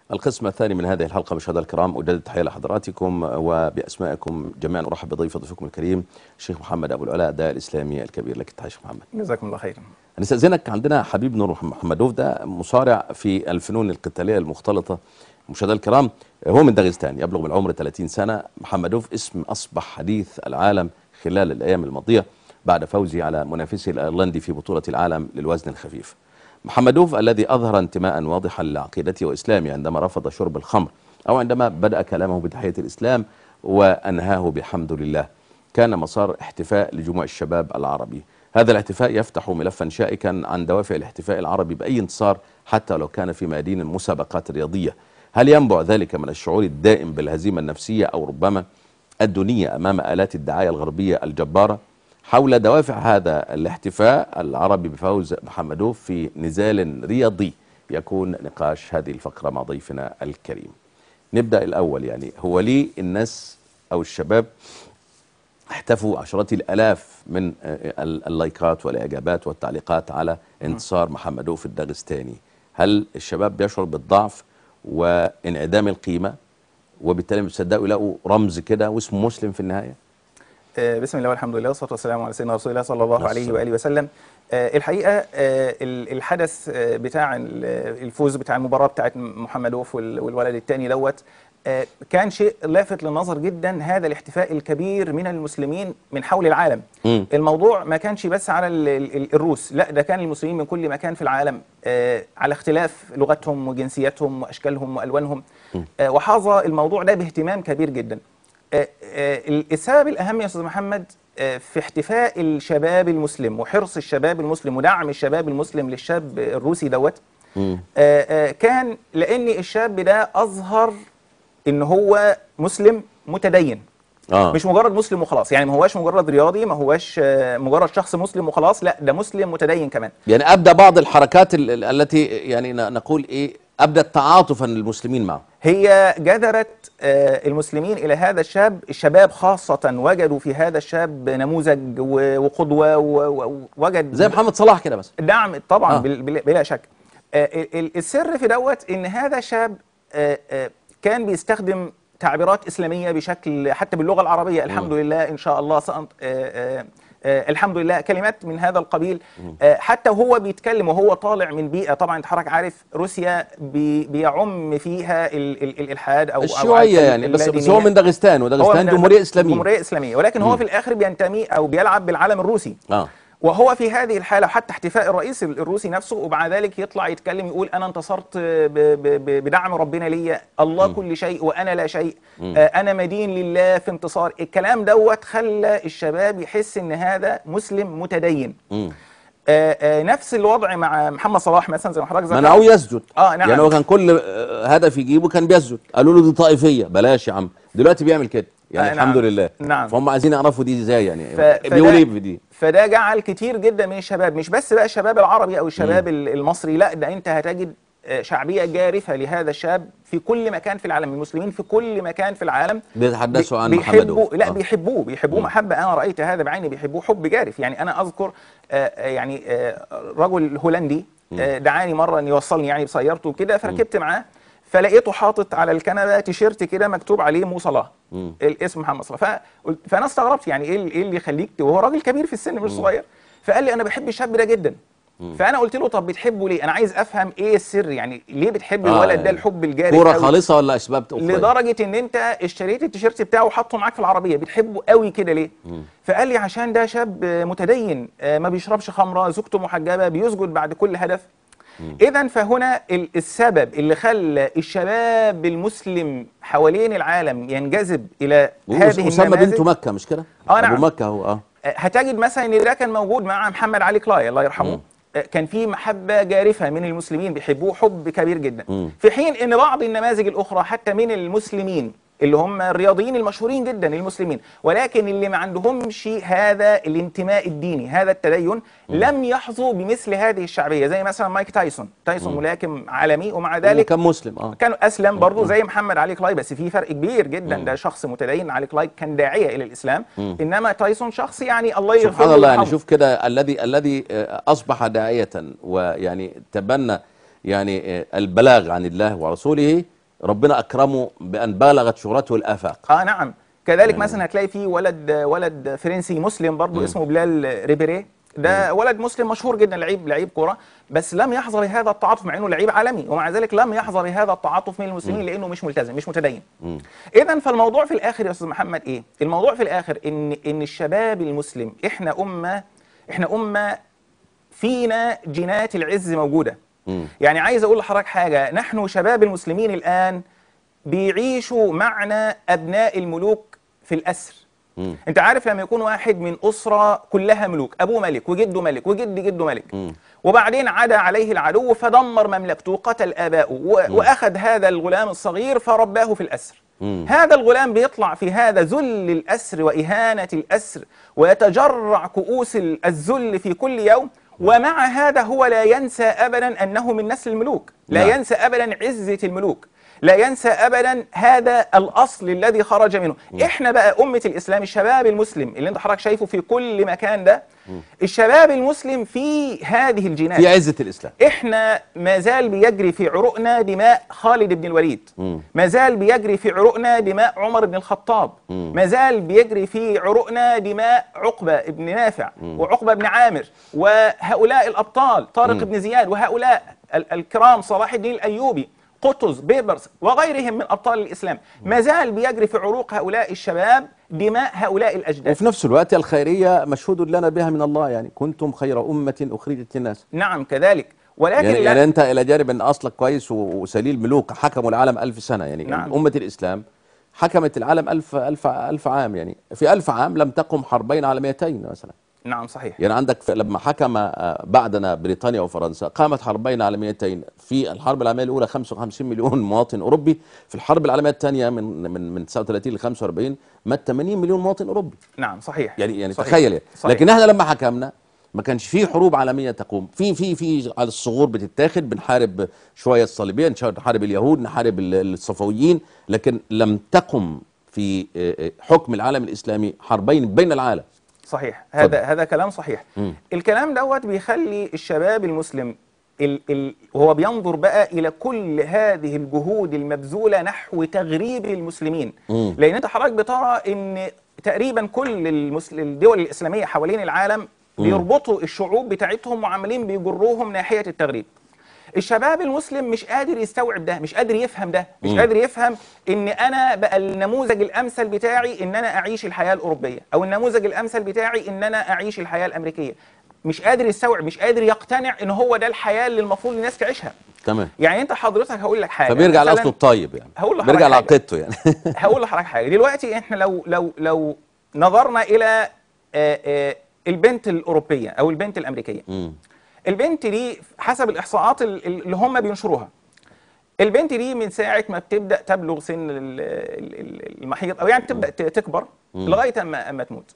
القسم الثاني من هذه الحلقة مشاهدينا الكرام أجدد التحية لحضراتكم وبأسمائكم جميعا أرحب بضيف ضيفكم الكريم الشيخ محمد أبو العلاء الداعي الإسلامي الكبير لك التحية شيخ محمد جزاكم الله خيرا نستأذنك عندنا حبيب نور محمدوف ده مصارع في الفنون القتالية المختلطة مشاهدينا الكرام هو من داغستان يبلغ من العمر 30 سنة محمدوف اسم أصبح حديث العالم خلال الأيام الماضية بعد فوزه على منافسه الأيرلندي في بطولة العالم للوزن الخفيف محمدوف الذي أظهر انتماء واضحا لعقيدته وإسلامه عندما رفض شرب الخمر أو عندما بدأ كلامه بتحية الإسلام وأنهاه بحمد لله كان مسار احتفاء لجموع الشباب العربي هذا الاحتفاء يفتح ملفا شائكا عن دوافع الاحتفاء العربي بأي انتصار حتى لو كان في ميادين المسابقات الرياضية هل ينبع ذلك من الشعور الدائم بالهزيمة النفسية أو ربما الدنيا أمام آلات الدعاية الغربية الجبارة حول دوافع هذا الاحتفاء العربي بفوز محمدوف في نزال رياضي يكون نقاش هذه الفقرة مع ضيفنا الكريم نبدأ الأول يعني هو ليه الناس أو الشباب احتفوا عشرات الآلاف من اللايكات والإعجابات والتعليقات على انتصار محمدوف الداغستاني هل الشباب بيشعر بالضعف وانعدام القيمة وبالتالي بيصدقوا يلاقوا رمز كده واسمه مسلم في النهاية بسم الله والحمد لله والصلاه والسلام على سيدنا رسول الله صلى الله عليه واله وسلم الحقيقه الحدث بتاع الفوز بتاع المباراه بتاعت محمدوف والولد الثاني دوت كان شيء لافت للنظر جدا هذا الاحتفاء الكبير من المسلمين من حول العالم م. الموضوع ما كانش بس على الروس لا ده كان المسلمين من كل مكان في العالم على اختلاف لغتهم وجنسياتهم واشكالهم والوانهم وحظى الموضوع ده باهتمام كبير جدا السبب الاهم يا استاذ محمد في احتفاء الشباب المسلم وحرص الشباب المسلم ودعم الشباب المسلم للشاب الروسي دوت كان لان الشاب ده اظهر ان هو مسلم متدين آه. مش مجرد مسلم وخلاص يعني ما هواش مجرد رياضي ما هواش مجرد شخص مسلم وخلاص لا ده مسلم متدين كمان يعني ابدا بعض الحركات التي يعني نقول ايه ابدت تعاطفا للمسلمين معه هي جذرت المسلمين الى هذا الشاب الشباب خاصه وجدوا في هذا الشاب نموذج وقدوه ووجد زي محمد صلاح كده مثلا دعم طبعا آه. بلا شك السر في دوت ان هذا الشاب كان بيستخدم تعبيرات اسلاميه بشكل حتى باللغه العربيه الحمد لله ان شاء الله سأنط آه الحمد لله كلمات من هذا القبيل آه حتى وهو بيتكلم وهو طالع من بيئه طبعا انت حضرتك عارف روسيا بي بيعم فيها ال ال الالحاد او الشيوعيه يعني بس, بس هو من داغستان وداغستان جمهوريه اسلاميه جمهوريه اسلاميه ولكن هو في الاخر بينتمي او بيلعب بالعلم الروسي آه. وهو في هذه الحالة حتى احتفاء الرئيس الروسي نفسه ومع ذلك يطلع يتكلم يقول أنا انتصرت بدعم ربنا ليا الله م. كل شيء وأنا لا شيء م. أنا مدين لله في انتصار الكلام دوت خلى الشباب يحس أن هذا مسلم متدين م. آآ آآ نفس الوضع مع محمد صلاح مثلا زي ما حضرتك ذكرت منعوه يسجد اه نعم يعني هو كان كل هدف يجيبه كان بيسجد قالوا له دي طائفيه بلاش يا عم دلوقتي بيعمل كده يعني آه الحمد نعم. لله نعم فهم عايزين يعرفوا دي ازاي يعني ف... بيقول ايه في دي فده جعل كتير جدا من الشباب مش بس بقى الشباب العربي او الشباب م. المصري لا ده انت هتجد شعبيه جارفه لهذا الشاب في كل مكان في العالم المسلمين في كل مكان في العالم بيتحدثوا عن بيحبوا لا آه. بيحبوه بيحبوه محبه انا رايت هذا بعيني بيحبوه حب جارف يعني انا اذكر آآ يعني آآ رجل هولندي دعاني مره ان يوصلني يعني بسيارته وكده فركبت معاه فلقيته حاطط على الكنبه تيشيرت كده مكتوب عليه مو صلاح الاسم محمد صلاح فانا استغربت يعني ايه ايه اللي يخليك وهو راجل كبير في السن مش صغير فقال لي انا بحب الشاب ده جدا فانا قلت له طب بتحبه ليه انا عايز افهم ايه السر يعني ليه بتحب آه الولد ده الحب الجاري كوره خالصه ولا اسباب أخرى لدرجه ان انت اشتريت التيشيرت بتاعه وحطه معاك في العربيه بتحبه قوي كده ليه مم. فقال لي عشان ده شاب متدين ما بيشربش خمره زوجته محجبه بيسجد بعد كل هدف اذا فهنا السبب اللي خلى الشباب المسلم حوالين العالم ينجذب الى هذه اسامه بنت مكه مش كده اه نعم ابو مكه هو اه هتجد مثلا ان ده كان موجود مع محمد علي كلاي الله يرحمه م. كان في محبة جارفة من المسلمين بيحبوه حب كبير جدا م. في حين ان بعض النماذج الاخرى حتى من المسلمين اللي هم الرياضيين المشهورين جدا المسلمين ولكن اللي ما عندهمش هذا الانتماء الديني هذا التدين م. لم يحظوا بمثل هذه الشعبيه زي مثلا مايك تايسون تايسون م. ملاكم عالمي ومع ذلك كان مسلم اه كان اسلم برضه زي محمد علي كلاي بس في فرق كبير جدا م. ده شخص متدين علي كلاي كان داعيه الى الاسلام م. انما تايسون شخص يعني الله يغفر سبحان الله يعني شوف كده الذي الذي اصبح داعيه ويعني تبنى يعني البلاغ عن الله ورسوله ربنا اكرمه بان بلغت شهرته الافاق اه نعم كذلك مثلا هتلاقي في ولد ولد فرنسي مسلم برضه اسمه بلال ريبيري ده ولد مسلم مشهور جدا لعيب لعيب كوره بس لم يحظر هذا التعاطف مع انه لعيب عالمي ومع ذلك لم يحظر هذا التعاطف من المسلمين لانه مش ملتزم مش متدين اذا فالموضوع في الاخر يا استاذ محمد ايه الموضوع في الاخر ان ان الشباب المسلم احنا امه احنا امه فينا جينات العز موجوده مم. يعني عايز اقول لحضرتك حاجه نحن شباب المسلمين الان بيعيشوا معنا ابناء الملوك في الاسر مم. انت عارف لما يكون واحد من اسره كلها ملوك ابوه ملك وجده ملك وجد جده ملك مم. وبعدين عدا عليه العدو فدمر مملكته وقتل اباؤه و- واخذ هذا الغلام الصغير فرباه في الاسر مم. هذا الغلام بيطلع في هذا ذل الاسر واهانه الاسر ويتجرع كؤوس ال- الذل في كل يوم ومع هذا هو لا ينسى ابدا انه من نسل الملوك لا نعم. ينسى ابدا عزه الملوك لا ينسى ابدا هذا الاصل الذي خرج منه احنا بقى امه الاسلام الشباب المسلم اللي انت حضرتك شايفه في كل مكان ده الشباب المسلم في هذه الجينات في عزه الاسلام احنا ما زال بيجري في عروقنا دماء خالد بن الوليد مم. ما زال بيجري في عروقنا دماء عمر بن الخطاب مم. ما زال بيجري في عروقنا دماء عقبة بن نافع وعقبة بن عامر وهؤلاء الأبطال طارق بن زياد وهؤلاء ال- الكرام صلاح الدين الأيوبي قطز بيبرس وغيرهم من أبطال الإسلام ما زال بيجري في عروق هؤلاء الشباب دماء هؤلاء الأجداد وفي نفس الوقت الخيريه مشهود لنا بها من الله يعني كنتم خير امه اخرجت للناس نعم كذلك ولكن يعني, لا- يعني انت الى جانب ان اصلك كويس و- وسليل ملوك حكموا العالم ألف سنه يعني نعم. امه الاسلام حكمت العالم ألف ألف ألف عام يعني في ألف عام لم تقم حربين عالميتين مثلا نعم صحيح يعني عندك في- لما حكم آه، بعدنا بريطانيا وفرنسا قامت حربين عالميتين في الحرب العالميه الاولى 55 مليون مواطن اوروبي في الحرب العالميه الثانيه من من من 39 ل 45 مات 80 مليون مواطن اوروبي نعم صحيح يعني يعني صحيح. تخيل يعني صحيح. لكن احنا لما حكمنا ما كانش في حروب عالميه تقوم في في في على الصغور بتتاخد بنحارب شويه الصليبيه نحارب اليهود نحارب ال- الصفويين لكن لم تقم في آه، آه، حكم العالم الاسلامي حربين بين العالم صحيح اتفضل. هذا هذا كلام صحيح مم. الكلام دوت بيخلي الشباب المسلم ال ال وهو بينظر بقى الى كل هذه الجهود المبذوله نحو تغريب المسلمين مم. لان انت حضرتك بترى ان تقريبا كل المسل... الدول الاسلاميه حوالين العالم بيربطوا الشعوب بتاعتهم وعمالين بيجروهم ناحيه التغريب الشباب المسلم مش قادر يستوعب ده مش قادر يفهم ده مش مم. قادر يفهم ان انا بقى النموذج الامثل بتاعي ان انا اعيش الحياه الاوروبيه او النموذج الامثل بتاعي ان انا اعيش الحياه الامريكيه مش قادر يستوعب مش قادر يقتنع ان هو ده الحياه اللي المفروض الناس تعيشها تمام يعني انت حضرتك هقول لك حاجه فبيرجع مثلاً لاصله الطيب يعني هقول لحضرتك بيرجع حاجة. لعقيدته يعني هقول لحضرتك حاجه دلوقتي احنا لو لو لو نظرنا الى آه، آه، البنت الاوروبيه او البنت الامريكيه مم. البنت دي حسب الاحصاءات ال- ال- اللي هم بينشروها البنت دي من ساعه ما بتبدا تبلغ سن ال- ال- ال- المحيض او يعني تبدا ت- تكبر لغايه اما اما تموت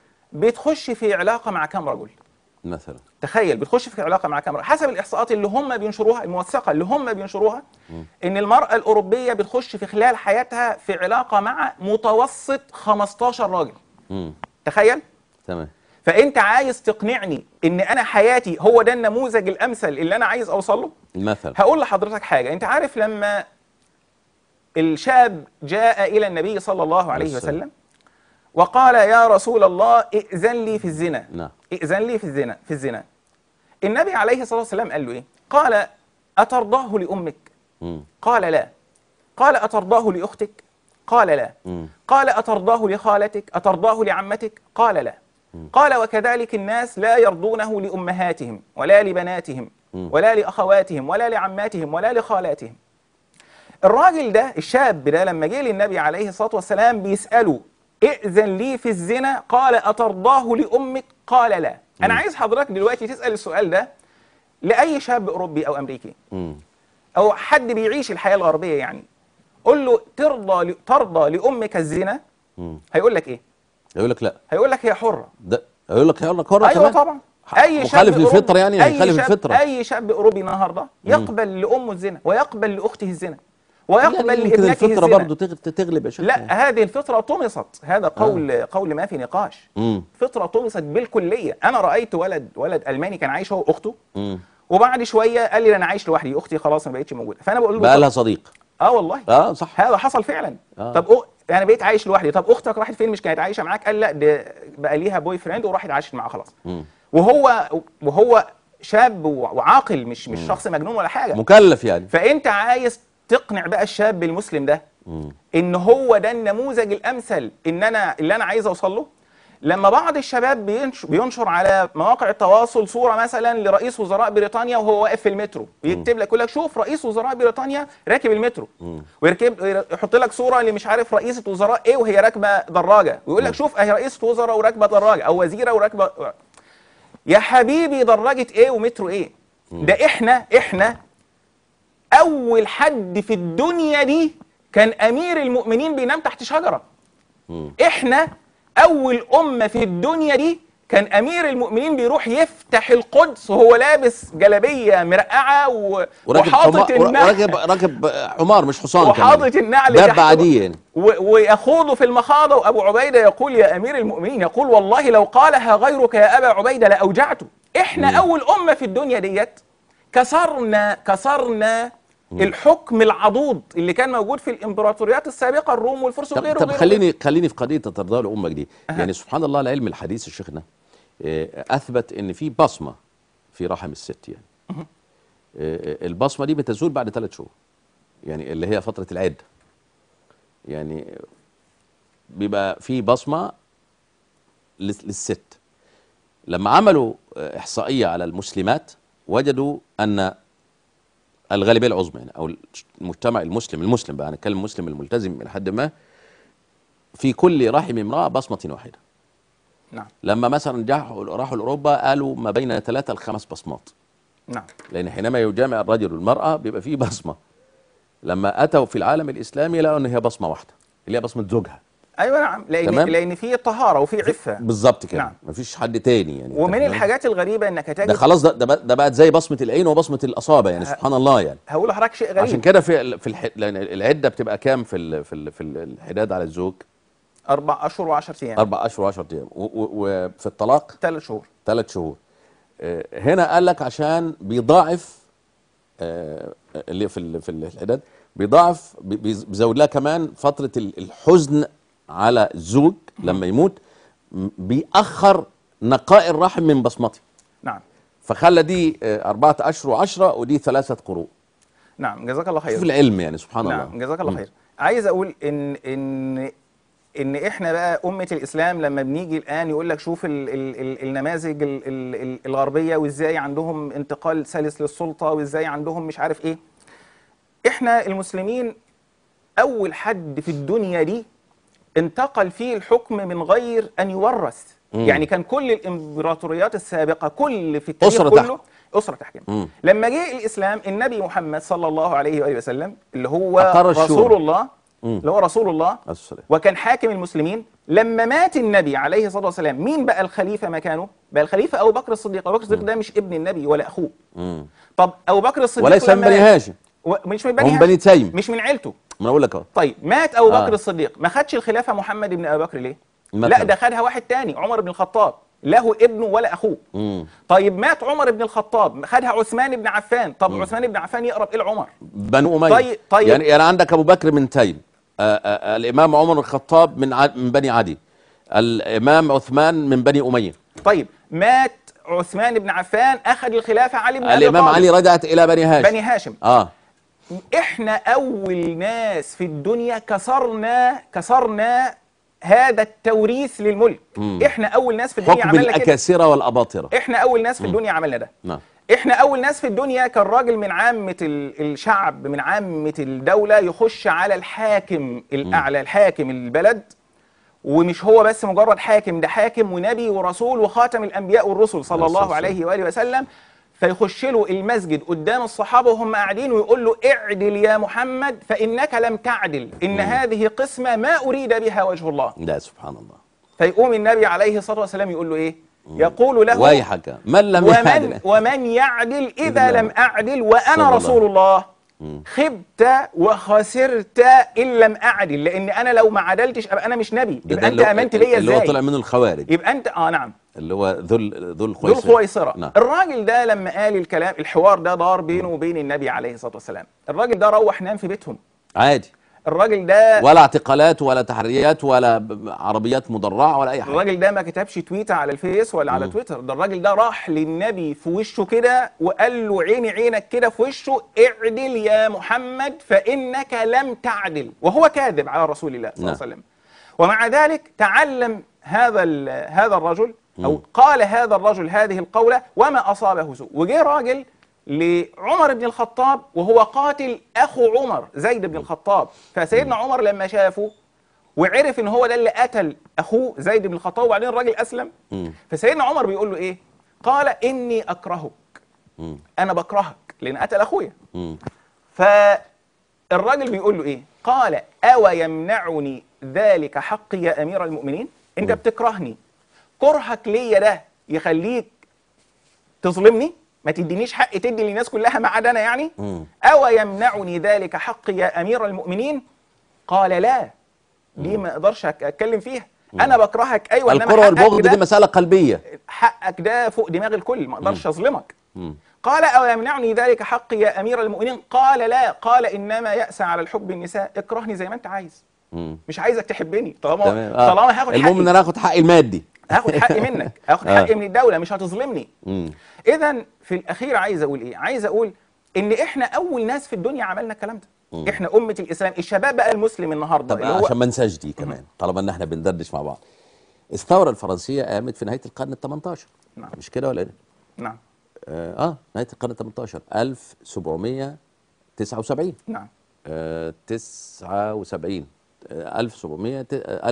بتخش في علاقه مع كام رجل مثلا تخيل بتخش في علاقه مع كام رجل حسب الاحصاءات اللي هم بينشروها الموثقه اللي هم بينشروها ان المراه الاوروبيه بتخش في خلال حياتها في علاقه مع متوسط 15 راجل مم. تخيل تمام فانت عايز تقنعني ان انا حياتي هو ده النموذج الامثل اللي انا عايز اوصل له مثلا هقول لحضرتك حاجه انت عارف لما الشاب جاء الى النبي صلى الله عليه والسلام. وسلم وقال يا رسول الله ائذن لي في الزنا نعم ائذن لي في الزنا في الزنا النبي عليه الصلاه والسلام قال له ايه قال اترضاه لامك مم. قال لا قال اترضاه لاختك قال لا مم. قال أترضاه لخالتك أترضاه لعمتك قال لا قال وكذلك الناس لا يرضونه لأمهاتهم ولا لبناتهم ولا لأخواتهم ولا لعماتهم ولا لخالاتهم الراجل ده الشاب ده لما جه للنبي عليه الصلاة والسلام بيسأله ائذن لي في الزنا قال أترضاه لأمك قال لا أنا عايز حضرتك دلوقتي تسأل السؤال ده لأي شاب أوروبي أو أمريكي مم. او حد بيعيش الحياه الغربيه يعني قول له ترضى ل... ترضى لامك الزنا مم. هيقول لك ايه يقول لك لا هيقول لك هي حره ده يقول لك يقول لك حرة ايوه كمان طبعا ح- مخالف أوروبي- للفطرة يعني؟ اي هيخالف شاب الفطرة. اي شاب اوروبي النهارده يقبل لامه الزنا ويقبل لاخته الزنا ويقبل يعني يمكن لابنته الفطرة الزنا برضه تغ- تغلب يا شيخ لا هذه الفطره طمست هذا قول قول ما في نقاش مم. فطره طمست بالكليه انا رايت ولد ولد الماني كان عايش هو واخته مم. وبعد شويه قال لي انا عايش لوحدي اختي خلاص ما بقتش موجوده فانا بقول له بقى لها صديق اه والله اه صح هذا حصل فعلا آه. طب أو... انا بقيت عايش لوحدي طب اختك راحت فين مش كانت عايشه معاك قال لا ده بقى ليها بوي فريند وراحت عاشت معاه خلاص مم. وهو وهو شاب وعاقل مش مش شخص مجنون ولا حاجه مكلف يعني فانت عايز تقنع بقى الشاب المسلم ده مم. ان هو ده النموذج الامثل ان انا اللي انا عايز اوصل له لما بعض الشباب بينش- بينشر على مواقع التواصل صوره مثلا لرئيس وزراء بريطانيا وهو واقف في المترو يكتب لك يقول لك شوف رئيس وزراء بريطانيا راكب المترو ويركب يحط لك صوره اللي مش عارف رئيسه وزراء ايه وهي راكبه دراجه ويقول لك شوف اهي رئيسه وزراء وراكبه دراجه او وزيره وراكبه يا حبيبي دراجه ايه ومترو ايه ده احنا احنا اول حد في الدنيا دي كان امير المؤمنين بينام تحت شجره مم. احنا اول امه في الدنيا دي كان امير المؤمنين بيروح يفتح القدس وهو لابس جلابيه مرقعه و... وراكب وحاطط حمار النعل راكب راكب حمار مش حصان وحاطط كمان. النعل دابة تحت عادية يعني و... ويخوض في المخاض وابو عبيده يقول يا امير المؤمنين يقول والله لو قالها غيرك يا ابا عبيده لاوجعته احنا اول امه في الدنيا ديت كسرنا كسرنا الحكم العضوض اللي كان موجود في الامبراطوريات السابقه الروم والفرس طب, وغيره طب وغيره خليني خليني في قضيه ترضى لامك دي يعني سبحان الله العلم الحديث الشيخنا آه، اثبت ان في بصمه في رحم الست يعني آه، البصمه دي بتزول بعد ثلاث شهور يعني اللي هي فتره العده يعني بيبقى في بصمه لل- للست لما عملوا آه، احصائيه على المسلمات وجدوا ان الغالبيه العظمى يعني او المجتمع المسلم المسلم بقى هنتكلم المسلم الملتزم الى حد ما في كل رحم امراه بصمه واحده نعم لما مثلا جاحوا راحوا لاوروبا قالوا ما بين ثلاثه لخمس بصمات نعم لان حينما يجامع الرجل والمراه بيبقى فيه بصمه لما اتوا في العالم الاسلامي لقوا ان هي بصمه واحده اللي هي بصمه زوجها ايوه نعم لان تمام. لان في طهاره وفي عفه بالظبط كده نعم. مفيش حد تاني يعني ومن أنت فاهم؟ الحاجات الغريبه انك ده هتجد خلاص ده ده بقى- ده بقت زي بصمه العين وبصمه الاصابع يعني سبحان الله يعني هقول لحضرتك شيء غريب عشان كده في ال- في الح... لان العده بتبقى كام في ال... في ال... في الحداد على الزوج اربع اشهر و10 ايام اربع اشهر و10 ايام و- و- وفي الطلاق ثلاث شهور ثلاث شهور آه، هنا قال لك عشان بيضاعف آه، اللي في ال- في الحداد بيضاعف بي- بيز- بيزود لها كمان فتره ال- الحزن على الزوج لما يموت م- بيأخر نقاء الرحم من بصمته نعم فخلى دي آه، أربعة أشهر وعشرة ودي ثلاثة قروء نعم جزاك الله شوف خير العلم يعني سبحان نعم الله جزاك الله مم. خير عايز اقول ان ان ان احنا بقى امه الاسلام لما بنيجي الان يقول لك شوف ال ال ال النماذج ال ال ال الغربيه وازاي عندهم انتقال سلس للسلطه وازاي عندهم مش عارف ايه احنا المسلمين اول حد في الدنيا دي انتقل فيه الحكم من غير ان يورث مم. يعني كان كل الامبراطوريات السابقه كل في التاريخ أسرة كله تحكم. اسره تحكم مم. لما جه الاسلام النبي محمد صلى الله عليه واله وسلم اللي هو أقر الشورى. رسول الله مم. اللي هو رسول الله السلام وكان حاكم المسلمين لما مات النبي عليه الصلاه والسلام مين بقى الخليفه مكانه؟ بقى الخليفه ابو بكر الصديق، ابو بكر الصديق ده مش ابن النبي ولا اخوه. مم. طب ابو بكر الصديق وليس من لما بني مات- هاشم و- مش من بني هم هاشم بني تيم مش من عيلته. ما اقول لك اهو طيب مات ابو آه. بكر الصديق ما خدش الخلافه محمد بن ابي بكر ليه؟ مثلاً. لا ده خدها واحد تاني عمر بن الخطاب له ابنه ولا اخوه. مم. طيب مات عمر بن الخطاب خدها عثمان بن عفان طب عثمان بن عفان يقرب الى عمر بنو اميه طيب- طيب. يعني يعني عندك ابو بكر من تيم آه، آه، الامام عمر بن الخطاب من ع- من بني عدي الامام عثمان من بني اميه طيب مات عثمان بن عفان اخذ الخلافه علي بن ابي الامام طالب. علي رجعت الى بني هاشم بني هاشم اه احنا اول ناس في الدنيا كسرنا كسرنا هذا التوريث للملك مم. احنا اول ناس في الدنيا حكم عملنا كده الاكاسره والاباطره احنا اول ناس في الدنيا عملنا ده نعم احنا اول ناس في الدنيا كان راجل من عامه ال- الشعب من عامه الدوله يخش على الحاكم الاعلى الحاكم البلد ومش هو بس مجرد حاكم ده حاكم ونبي ورسول وخاتم الانبياء والرسل صلى عليه الصلاة الله عليه واله وسلم فيخش له المسجد قدام الصحابه وهم قاعدين ويقول له اعدل يا محمد فانك لم تعدل ان هذه قسمه ما اريد بها وجه الله لا سبحان الله فيقوم النبي عليه الصلاه والسلام يقول له ايه يقول له ويحك من لم ومن يعدل ومن يعدل إذا إذا لم لم أعدل صلى وأنا الله. رسول الله مم. خبت وخسرت إن لم أعدل لأن أنا لو ما عدلتش أبقى أنا مش نبي ده- يبقى ده أنت اللي هو- آمنت بيا اللي هو إزاي طلع منه الخوارج يبقى أنت آه نعم اللي هو ذو ال- ذو ذو الخويصره الخويصرة نعم الراجل ده لما قال الكلام الحوار ده دار بينه وبين النبي عليه الصلاة والسلام الراجل ده روح نام في بيتهم عادي الراجل ده ولا اعتقالات ولا تحريات ولا ب- عربيات مدرعه ولا اي حاجه الراجل ده ما كتبش تويته على الفيس ولا على تويتر ده الراجل ده راح للنبي في وشه كده وقال له عيني عينك كده في وشه اعدل يا محمد فانك لم تعدل وهو كاذب على رسول الله صلى الله عليه وسلم ومع ذلك تعلم هذا ال- هذا الرجل او قال هذا الرجل هذه القوله وما اصابه سوء وجه راجل لعمر بن الخطاب وهو قاتل اخو عمر زيد بن الخطاب فسيدنا عمر لما شافه وعرف ان هو ده اللي قتل اخوه زيد بن الخطاب وبعدين الراجل اسلم مم. فسيدنا عمر بيقول له ايه قال اني اكرهك مم. انا بكرهك لان قتل اخويا مم. فالراجل بيقول له ايه قال او يمنعني ذلك حقي يا امير المؤمنين انت بتكرهني كرهك ليا ده يخليك تظلمني ما تدينيش حق تدي للناس كلها ما عدا انا يعني مم. او يمنعني ذلك حقي يا امير المؤمنين قال لا دي ما اقدرش أك- اتكلم فيها انا بكرهك ايوه إنما الكره حقك والبغض ده- دي مساله قلبيه حقك ده فوق دماغ الكل ما اقدرش اظلمك مم. قال او يمنعني ذلك حقي يا امير المؤمنين قال لا قال انما يأسى على الحب النساء اكرهني زي ما انت عايز مم. مش عايزك تحبني طالما تمام آه. طالما هاخد المهم ان حقي انا اخد حقي المادي هاخد حقي منك هاخد آه. حقي من الدوله مش هتظلمني مم. اذا في الاخير عايز اقول ايه عايز اقول ان احنا اول ناس في الدنيا عملنا الكلام ده احنا امه الاسلام الشباب بقى المسلم النهارده طب اللي هو عشان ما ننساش دي كمان طالما ان احنا بندردش مع بعض الثوره الفرنسيه قامت في نهايه القرن ال 18 نعم. مش كده ولا ايه؟ نعم اه, آه نهايه القرن ال 18 1779 نعم آه 79 آه 1700 ت- آه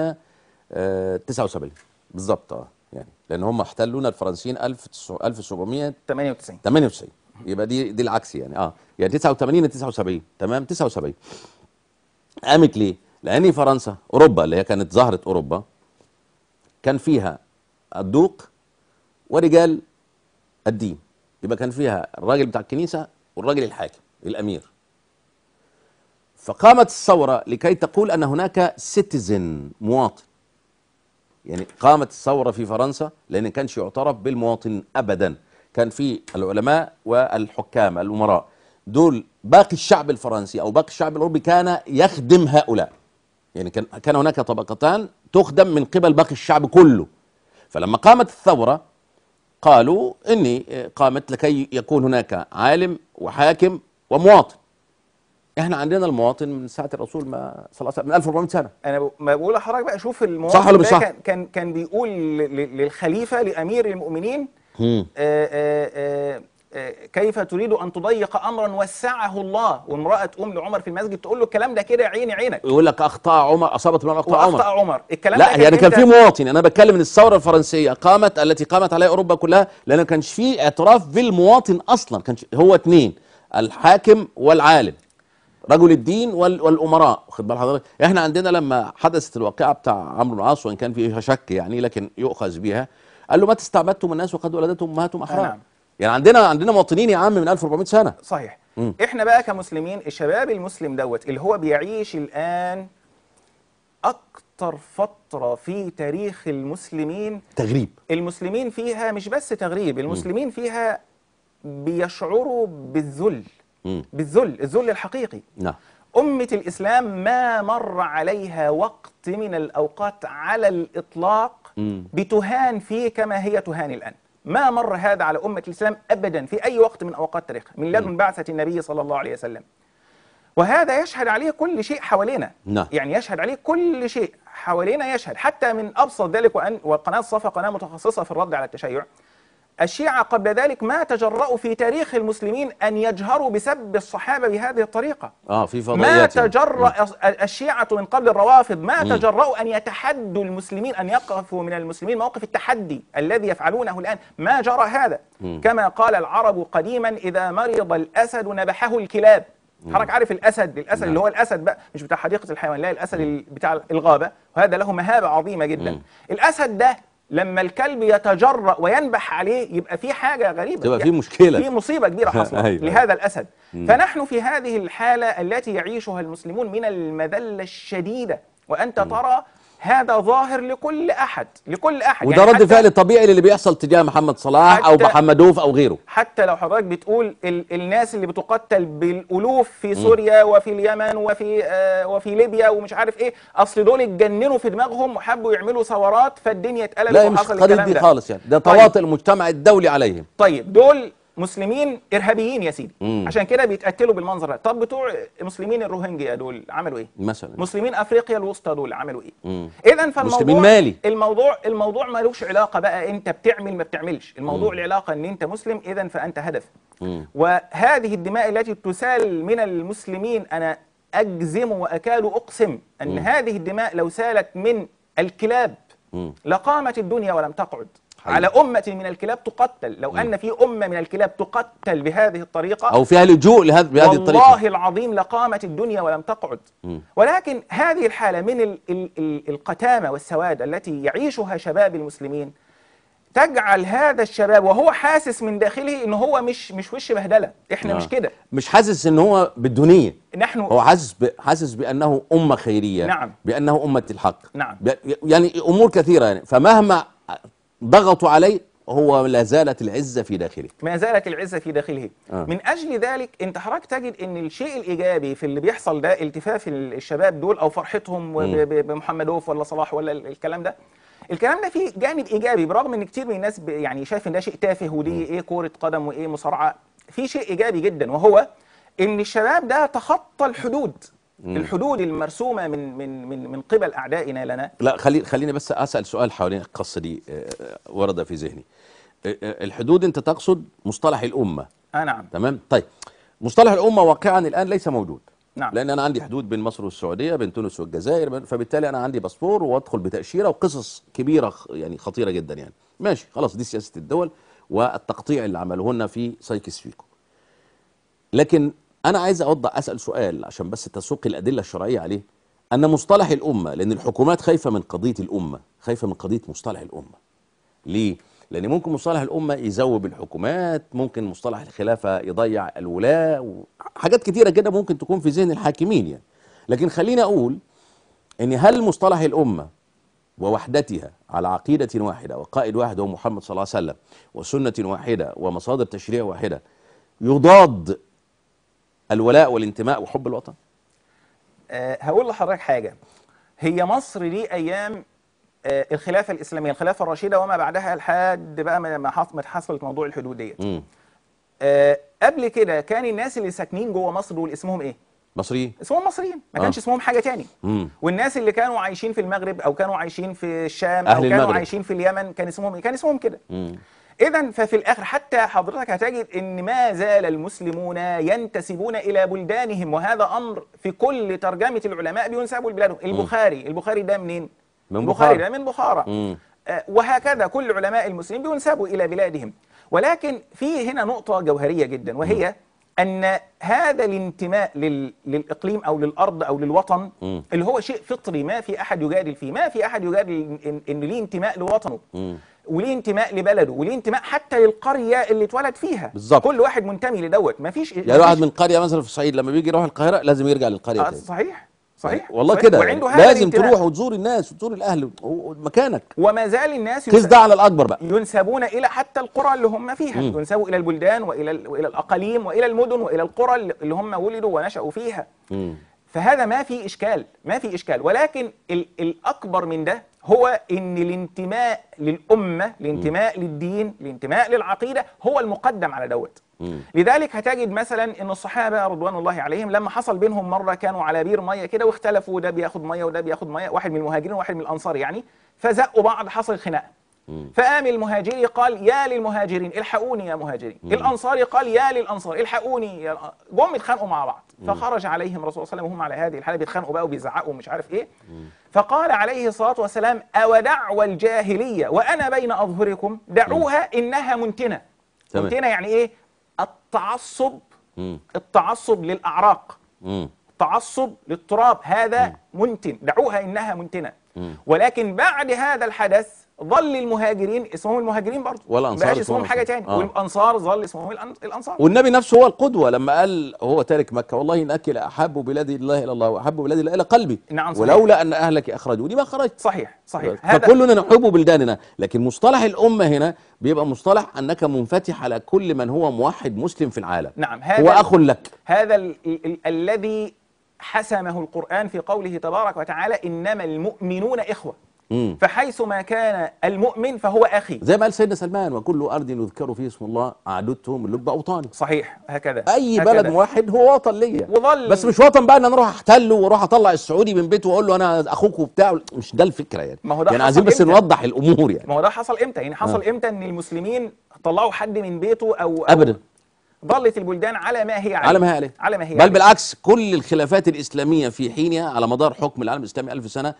1779 بالظبط اه يعني لان هم احتلونا الفرنسيين 1700 98 98 يبقى دي دي العكس يعني اه يعني 89 ل 79 تمام 79 قامت ليه؟ لان فرنسا اوروبا اللي هي كانت زهره اوروبا كان فيها الدوق ورجال الدين يبقى كان فيها الراجل بتاع الكنيسه والراجل الحاكم الامير فقامت الثوره لكي تقول ان هناك سيتيزن مواطن يعني قامت الثوره في فرنسا لان ما كانش يعترف بالمواطن ابدا كان في العلماء والحكام الامراء دول باقي الشعب الفرنسي او باقي الشعب الاوروبي كان يخدم هؤلاء يعني كان كان هناك طبقتان تخدم من قبل باقي الشعب كله فلما قامت الثوره قالوا اني قامت لكي يكون هناك عالم وحاكم ومواطن احنا عندنا المواطن من ساعه الرسول ما صلى الله عليه وسلم من 1400 سنه انا ب- ما بقول لحضرتك بقى شوف المواطن صح ولا مش ده صح؟ كان كان كان بيقول ل- ل- للخليفه لامير المؤمنين مم. آه، آه، آه، آه، كيف تريد ان تضيق امرا وسعه الله وامراه ام لعمر في المسجد تقول له الكلام ده كده عيني عينك يقول لك اخطا عمر اصابت من اخطا عمر واخطا عمر الكلام ده لا يعني كان إمتى؟ في مواطن انا بتكلم ان الثوره الفرنسيه قامت التي قامت عليها اوروبا كلها لان ما كانش في اعتراف بالمواطن اصلا كانش هو اتنين الحاكم والعالم رجل الدين وال- والامراء واخد بال حضرتك احنا عندنا لما حدثت الواقعه بتاع عمرو بن العاص وان كان فيها شك يعني لكن يؤخذ بها قال له ما استعبدتم الناس وقد ولدتهم امهاتهم احرار نعم. يعني عندنا عندنا مواطنين يا عم من 1400 سنه صحيح مم. احنا بقى كمسلمين الشباب المسلم دوت اللي هو بيعيش الان اكتر فتره في تاريخ المسلمين تغريب المسلمين فيها مش بس تغريب المسلمين فيها بيشعروا بالذل مم. بالذل الذل الحقيقي نعم أمة الإسلام ما مر عليها وقت من الأوقات على الإطلاق مم. بتهان فيه كما هي تهان الآن ما مر هذا على أمة الإسلام أبدا في أي وقت من أوقات تاريخها من لدن بعثة النبي صلى الله عليه وسلم وهذا يشهد عليه كل شيء حوالينا نعم. يعني يشهد عليه كل شيء حوالينا يشهد حتى من أبسط ذلك وأن وقناة صفا قناة متخصصة في الرد على التشيع الشيعة قبل ذلك ما تجرؤوا في تاريخ المسلمين أن يجهروا بسب الصحابة بهذه الطريقة اه في ما فضائيات يعني. تجرأ الشيعة من قبل الروافض ما تجرؤوا أن يتحدوا المسلمين أن يقفوا من المسلمين موقف التحدي الذي يفعلونه الآن ما جرى هذا كما قال العرب قديما إذا مرض الأسد نبحه الكلاب حضرتك عارف الأسد الأسد نعم. اللي هو الأسد بقى مش بتاع حديقة الحيوان لا الأسد ال- بتاع الغابة وهذا له مهابة عظيمة جدا مم. الأسد ده لما الكلب يتجرأ وينبح عليه يبقى في حاجة غريبة تبقى في يعني مشكله في مصيبة كبيرة حصلت أيوة. لهذا الأسد فنحن في هذه الحالة التي يعيشها المسلمون من المذلة الشديدة وأنت ترى هذا ظاهر لكل احد لكل احد وده يعني رد حتى- فعل طبيعي للي بيحصل تجاه محمد صلاح او حتى- محمدوف او غيره حتى لو حضرتك بتقول ال الناس اللي بتقتل بالالوف في سوريا وفي اليمن وفي آه وفي ليبيا ومش عارف ايه اصل دول اتجننوا في دماغهم وحبوا يعملوا ثورات فالدنيا اتقلبت لا مش وحصل القضيه الكلام دي ده خالص يعني ده طيب. تواطئ المجتمع الدولي عليهم طيب دول مسلمين ارهابيين يا سيدي مم. عشان كده بيتقتلوا بالمنظر ده طب بتوع مسلمين الروهينجيا دول عملوا ايه مثلا مسلمين افريقيا الوسطى دول عملوا ايه مم. اذا فالموضوع مسلمين مالي. الموضوع الموضوع ملوش علاقه بقى انت بتعمل ما بتعملش الموضوع له علاقه ان انت مسلم اذا فانت هدف مم. وهذه الدماء التي تسال من المسلمين انا اجزم واكاد اقسم ان هذه الدماء لو سالت من الكلاب مم. لقامت الدنيا ولم تقعد حقيقي. على أمة من الكلاب تقتل لو أن في أمة من الكلاب تقتل بهذه الطريقة او فيها لجوء لهذ- بهذه الطريقه والله العظيم لقامت الدنيا ولم تقعد مم. ولكن هذه الحالة من ال ال ال القتامة والسواد التي يعيشها شباب المسلمين تجعل هذا الشباب وهو حاسس من داخله ان هو مش مش وش بهدله احنا آه. مش كده مش حاسس ان هو بالدونيه نحن هو حاسس ب... حاسس بانه امه خيريه نعم. بانه امه الحق نعم. ب... يعني امور كثيره يعني فمهما ضغطوا عليه هو لا زالت العزه في داخله ما زالت العزة في داخله آه. من أجل ذلك أنت حضرتك تجد أن الشيء الإيجابي في اللي بيحصل ده التفاف ال- الشباب دول أو فرحتهم ب- ب- بمحمد أوف ولا صلاح ولا ال- الكلام ده الكلام ده فيه جانب إيجابي برغم أن كتير من الناس ب- يعني شايف أن ده شيء تافه ودي إيه كورة قدم وإيه مصارعة في شيء إيجابي جدا وهو أن الشباب ده تخطى الحدود الحدود المرسومة من من من من قبل أعدائنا لنا لا خلي خليني بس اسال سؤال حوالين القصه دي آه، آه، ورد في ذهني آه، آه، الحدود انت تقصد مصطلح الامه آه نعم تمام طيب مصطلح الامه واقعا الان ليس موجود نعم. لان انا عندي حدود بين مصر والسعوديه بين تونس والجزائر بين- فبالتالي انا عندي باسبور وادخل بتاشيره وقصص كبيره خ- يعني خطيره جدا يعني ماشي خلاص دي سياسه الدول والتقطيع اللي عملوه لنا في سايكس فيكو لكن انا عايز اوضح اسال سؤال عشان بس تسوق الادله الشرعيه عليه ان مصطلح الامه لان الحكومات خايفه من قضيه الامه خايفه من قضيه مصطلح الامه ليه؟ لأن ممكن مصطلح الأمة يزوب الحكومات، ممكن مصطلح الخلافة يضيع الولاة، حاجات كتيرة كده ممكن تكون في ذهن الحاكمين يعني. لكن خليني أقول إن هل مصطلح الأمة ووحدتها على عقيدة واحدة وقائد واحد هو محمد صلى الله عليه وسلم وسنة واحدة ومصادر تشريع واحدة يضاد الولاء والانتماء وحب الوطن؟ آه، هقول لحضرتك حاجة هي مصر دي أيام آه، الخلافة الإسلامية الخلافة الرشيدة وما بعدها لحد بقى ما ما حص- ما حصلت موضوع الحدود ديت مم. آه، قبل كده كان الناس اللي ساكنين جوه مصر دول اسمهم إيه؟ مصريين اسمهم مصريين ما آه. كانش اسمهم حاجة تاني مم. والناس اللي كانوا عايشين في المغرب أو كانوا عايشين في الشام أهل أو كانوا المغرب. عايشين في اليمن كان اسمهم إيه؟ كان اسمهم كده مم. إذا ففي الآخر حتى حضرتك هتجد إن ما زال المسلمون ينتسبون إلى بلدانهم وهذا أمر في كل ترجمة العلماء بينسبوا لبلادهم البخاري البخاري ده منين؟ من البخاري بخارى. ده من بخارى مم. آه، وهكذا كل علماء المسلمين بينسبوا إلى بلادهم ولكن في هنا نقطة جوهرية جدا وهي أن هذا الانتماء لل... للإقليم أو للأرض أو للوطن مم. اللي هو شيء فطري ما في أحد يجادل فيه ما في أحد يجادل إن, إن ليه انتماء لوطنه مم. وليه انتماء لبلده وليه انتماء حتى للقرية اللي اتولد فيها بالظبط. كل واحد منتمي لدوت مفيش يعني واحد من قرية مثلا في الصعيد لما بيجي يروح القاهرة لازم يرجع للقرية آه تاني صحيح صحيح والله صحيح. كده يعني وعنده هذا لازم الانتماء. تروح وتزور الناس وتزور الاهل و- مكانك وما زال الناس قيس ده على الاكبر بقى ينسبون الى حتى القرى اللي هم فيها مم. ينسبوا الى البلدان والى ال- والى الاقاليم والى المدن والى القرى اللي هم ولدوا ونشأوا فيها مم. فهذا ما في اشكال ما في اشكال ولكن ال الاكبر من ده هو ان الانتماء للامه الانتماء للدين الانتماء للعقيده هو المقدم على دوت مم. لذلك هتجد مثلا ان الصحابه رضوان الله عليهم لما حصل بينهم مره كانوا على بير ميه كده واختلفوا ده بياخد ميه وده بياخد ميه واحد من المهاجرين وواحد من الانصار يعني فزقوا بعض حصل خناقه مم. فقام المهاجري قال يا للمهاجرين الحقوني يا مهاجرين الانصاري قال يا للانصار الحقوني يا جم اتخانقوا مع بعض فخرج عليهم الرسول صلى الله عليه وسلم وهم على هذه الحاله بيتخانقوا بقى وبيزعقوا ومش عارف ايه فقال عليه الصلاه والسلام اودعوى الجاهليه وانا بين اظهركم دعوها انها منتنه تمام. منتنه يعني ايه التعصب مم. التعصب للاعراق مم. تعصب للتراب هذا منتن دعوها انها منتنه مم. ولكن بعد هذا الحدث ظل المهاجرين اسمهم المهاجرين برضه والأنصار بقاش اسمهم اسمهم حاجه الأنصار. تاني آه. والانصار ظل اسمهم الأن- الانصار والنبي نفسه هو القدوة لما قال هو تارك مكة والله إنك لأحب بلاد الله إلى الله وأحب بلاد الله إلى قلبي نعم صحيح. ولولا أن أهلك أخرجوني ما خرجت صحيح صحيح هذا فكلنا نحب بلداننا لكن مصطلح الأمة هنا بيبقى مصطلح أنك منفتح على كل من هو موحد مسلم في العالم نعم هو هذا أخ لك هذا ال ال ال الذي حسمه القرآن في قوله تبارك وتعالى إنما المؤمنون إخوة مم. فحيث ما كان المؤمن فهو أخي زي ما قال سيدنا سلمان وكل أرض يذكر فيه اسم الله أعددته من لب أوطاني صحيح هكذا أي هكذا. بلد موحد هو وطن ليا وظل بس مش وطن بقى ان انا اروح احتله واروح اطلع السعودي من بيته واقول له انا اخوك وبتاع مش ده الفكره يعني ما هو ده يعني حصل عايزين بس إمتى؟ نوضح الامور يعني ما هو ده حصل امتى؟ يعني حصل امتى ان المسلمين طلعوا حد من بيته او أو ابدا ظلت البلدان على ما هي عليه على ما هي عليه على ما هي بل عليه. بالعكس كل الخلافات الاسلاميه في حينها على مدار حكم العالم الاسلامي ألف سنه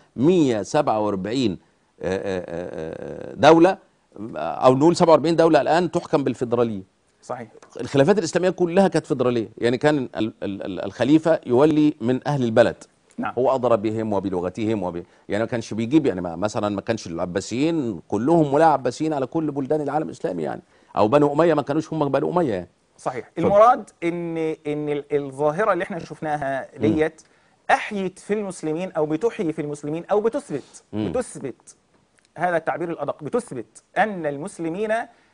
147 آه، آه، آه، دوله او نقول 47 دوله الان تحكم بالفيدراليه صحيح الخلافات الاسلاميه كلها كانت فيدراليه يعني كان ال- ال- ال- الخليفه يولي من اهل البلد نعم هو أدرى بهم وبلغتهم وب... يعني ما كانش بيجيب يعني ما مثلا ما كانش العباسيين كلهم ولا عباسيين على كل بلدان العالم الإسلامي يعني أو بنو أمية ما كانوش هم بنو أمية يعني صحيح المراد ان ان ال- الظاهره اللي احنا شفناها ديت احيت في المسلمين او بتحيي في المسلمين او بتثبت مم. بتثبت هذا التعبير الادق بتثبت ان المسلمين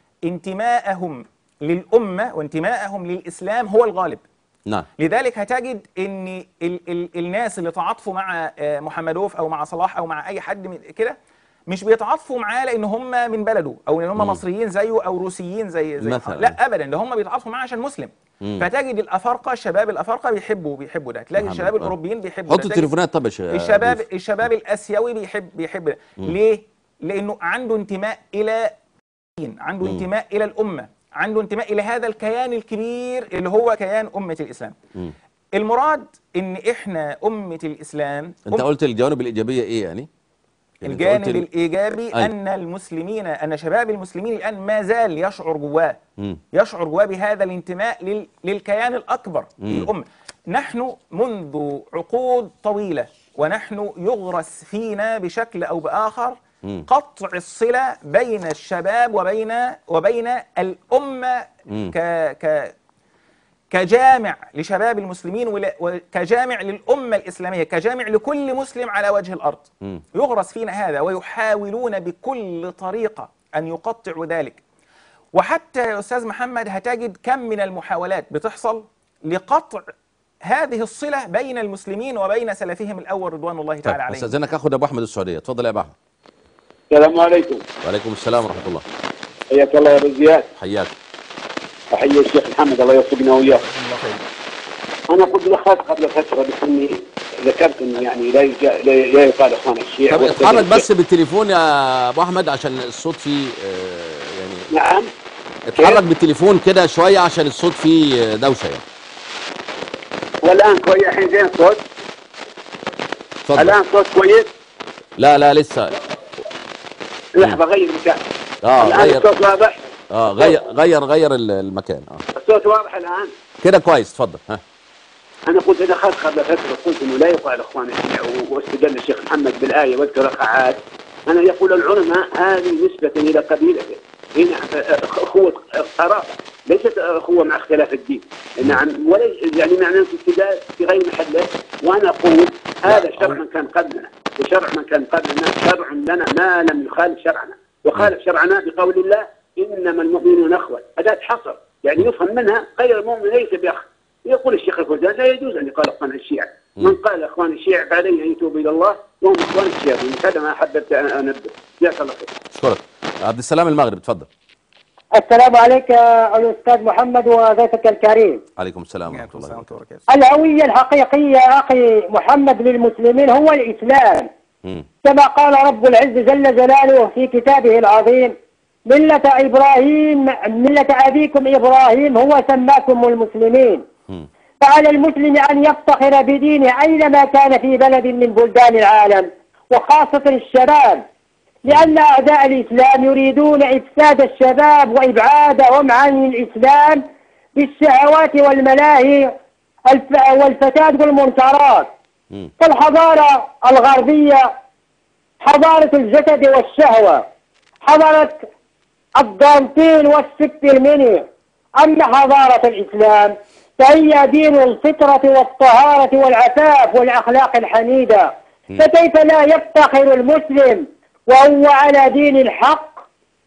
انتماءهم للامه وانتماءهم للاسلام هو الغالب نعم لذلك هتجد ان ال ال الناس اللي تعاطفوا مع آه، محمدوف او مع صلاح او مع اي حد من كده مش بيتعاطفوا معاه لان هم من بلده او ان هم مم. مصريين زيه او روسيين زي زي مثلاً. لا ابدا ده هم بيتعاطفوا معاه عشان مسلم مم. فتجد الافارقه الشباب الافارقه بيحبوا بيحبوا ده تلاقي محمد، الشباب آه. الاوروبيين بيحبوا حط ده تلاقي التليفونات طب يا شيخ الشباب ضيف. الشباب الاسيوي بيحب بيحب ده ليه لانه عنده انتماء الى الدين عنده مم. انتماء الى الامه عنده انتماء الى هذا الكيان الكبير اللي هو كيان امه الاسلام مم. المراد ان احنا امه الاسلام أنت أم قلت الجوانب الإيجابية إيه يعني؟ يعني أنت الجانب قلت ال- الايجابي أيوة. ان المسلمين ان شباب المسلمين الان ما زال يشعر جواه مم. يشعر جواه بهذا الانتماء لل... للكيان الاكبر مم. للامه نحن منذ عقود طويله ونحن يغرس فينا بشكل او باخر مم. قطع الصله بين الشباب وبين وبين الامه مم. ك ك كجامع لشباب المسلمين ول- وكجامع للأمة الإسلامية كجامع لكل مسلم على وجه الأرض مم. يغرس فينا هذا ويحاولون بكل طريقة أن يقطعوا ذلك وحتى يا أستاذ محمد هتجد كم من المحاولات بتحصل لقطع هذه الصلة بين المسلمين وبين سلفهم الأول رضوان الله طيب تعالى عليهم استاذنك اخد ابو احمد السعوديه اتفضل يا ابو احمد السلام عليكم وعليكم السلام ورحمه الله حياك الله يا ابو زياد حياك احيي الشيخ محمد الله يوفقنا وياه الله خير. انا قلت لخص قبل فتره بس اني ذكرت انه يعني لا يجا- لا لا يقال اخوان الشيعة طب والسبب اتحرك بس الشيعة. بالتليفون يا ابو احمد عشان الصوت فيه آه، يعني نعم اتحرك بالتليفون كده شويه عشان الصوت فيه آه، دوشه يعني والان كويس الحين زين الصوت اتفضل الان صوت كويس لا لا لسه لحظه غير مكان اه الان غير الصوت واضح اه غير غير غير ال- المكان اه الصوت واضح الان كده كويس اتفضل ها انا قلت اذا اخذت قبل فتره قلت انه لا يقال اخوان الشيعة و- واستدل الشيخ محمد بالايه واذكر اخ انا يقول العلماء هذه نسبه الى قبيلته هنا اخوه قرابه ليست اخوه مع اختلاف الدين نعم ولا يعني معناه ابتداء في غير محله وانا اقول هذا لا، شرع من كان قبلنا وشرع من كان قبلنا شرع لنا ما لم يخالف شرعنا وخالف شرعنا بقول الله انما المؤمنون اخوه اداه حصر يعني يفهم منها غير المؤمن ليس باخ يقول الشيخ الفوزان لا يجوز ان يقال اخوان الشيعة من قال اخوان الشيعة فعليه ان يتوب الى الله وهم اخوان الشيعة هذا ما حببت ان انبه جزاك الله خير اشكرك عبد السلام المغرب اتفضل السلام عليك يا الأستاذ محمد وضيفك الكريم عليكم السلام ورحمه وعليكم الله السلام وبركاته ورحمة الله وبركاته. الهوية الحقيقية يا أخي محمد للمسلمين هو الإسلام مم. كما قال رب العز جل جلاله في كتابه العظيم ملة إبراهيم ملة أبيكم إبراهيم هو سماكم المسلمين مم. فعلى المسلم أن يفتخر بدينه أينما كان في بلد من بلدان العالم وخاصة الشباب لأن أعداء الإسلام يريدون إفساد الشباب وإبعادهم عن الإسلام بالشهوات والملاهي الف- والفساد والمنكرات مم. فالحضارة الغربية حضارة الجسد والشهوة حضرت الضالتين والسك المني أما حضارة الإسلام فهي دين الفطرة والطهارة والعفاف والأخلاق الحميدة فكيف لا يفتخر المسلم وهو على دين الحق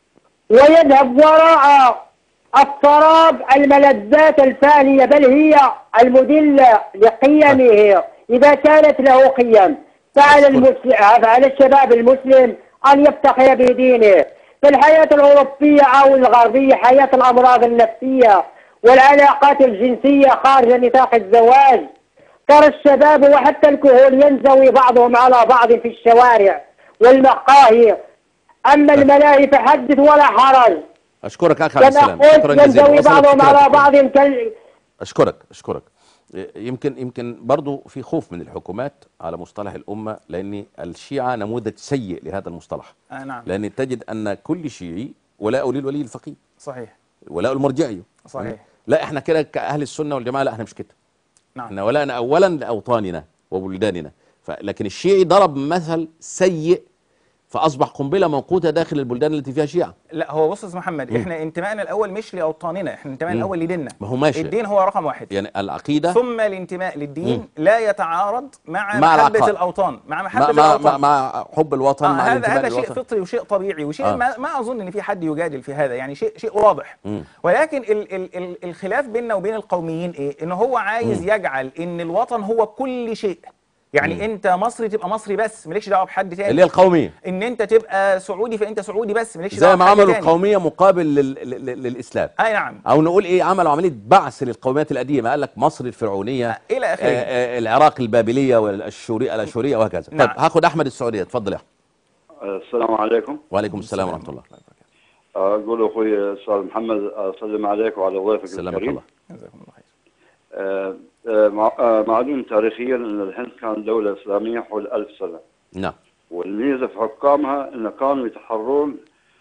ويذهب وراء الطراب الملذات الفانية بل هي المدلة لقيمه إذا كانت له قيم فعلى المسلم فعلى الشباب المسلم أن يفتخر بدينه فالحياة الأوروبية أو الغربية حياة الأمراض النفسية والعلاقات الجنسية خارج نطاق الزواج ترى الشباب وحتى الكهول ينزوي بعضهم على بعض في الشوارع والمقاهي أما الملاهي فحدث ولا حرج اشكرك اخي عبد كما السلام قلت شكرا جزيلا ينزوي وصلت بعضهم على فكرتك. بعض كال... اشكرك اشكرك يمكن يمكن برضو في خوف من الحكومات على مصطلح الامه لان الشيعه نموذج سيء لهذا المصطلح آه نعم لان تجد ان كل شيعي ولاء للولي الفقيه صحيح ولاء المرجعي صحيح. لا احنا كده كاهل السنه والجماعه لا احنا مش كده نعم احنا ولاءنا اولا لاوطاننا وبلداننا ف- لكن الشيعي ضرب مثل سيء فاصبح قنبله موقوته داخل البلدان التي فيها شيعه لا هو بص يا أستاذ محمد احنا انتمائنا الاول مش لاوطاننا احنا انتمائنا الاول لديننا ما هو ماشي. الدين هو رقم واحد يعني العقيده ثم الانتماء للدين لا يتعارض مع, مع محبة العقائد. الاوطان مع مع, محبة مع, الاوطان مع, مع حب الوطن آه مع هذا الانتماء هذا شيء للوطن فطري وشيء طبيعي وشيء آه. ما, ما اظن ان في حد يجادل في هذا يعني شيء شيء واضح مم. ولكن ال ال ال الخلاف بيننا وبين القوميين ايه ان هو عايز يجعل ان الوطن هو كل شيء يعني انت مصري تبقى مصري بس مالكش دعوه بحد تاني اللي هي القوميه ان انت تبقى سعودي فانت سعودي بس مالكش زي دعوه ما بحد عملوا تاني. القوميه مقابل لل... لل... للاسلام اي نعم او نقول ايه عملوا عمليه بعث للقوميات القديمه قال لك مصر الفرعونيه آه، إلى آخره. آه، آه، العراق البابليه والاشوريه الاشوريه وهكذا نعم. طيب هاخد احمد السعوديه اتفضل يا احمد السلام عليكم وعليكم السلام ورحمه الله اقول اخوي استاذ محمد اسلم عليك وعلى ضيفك سلامك الكريم الله جزاكم الله خير آه، آه، مع- آه، معلوم تاريخيا ان الهند كانت دوله اسلاميه حول ألف سنه نعم والميزه في حكامها ان كانوا يتحرون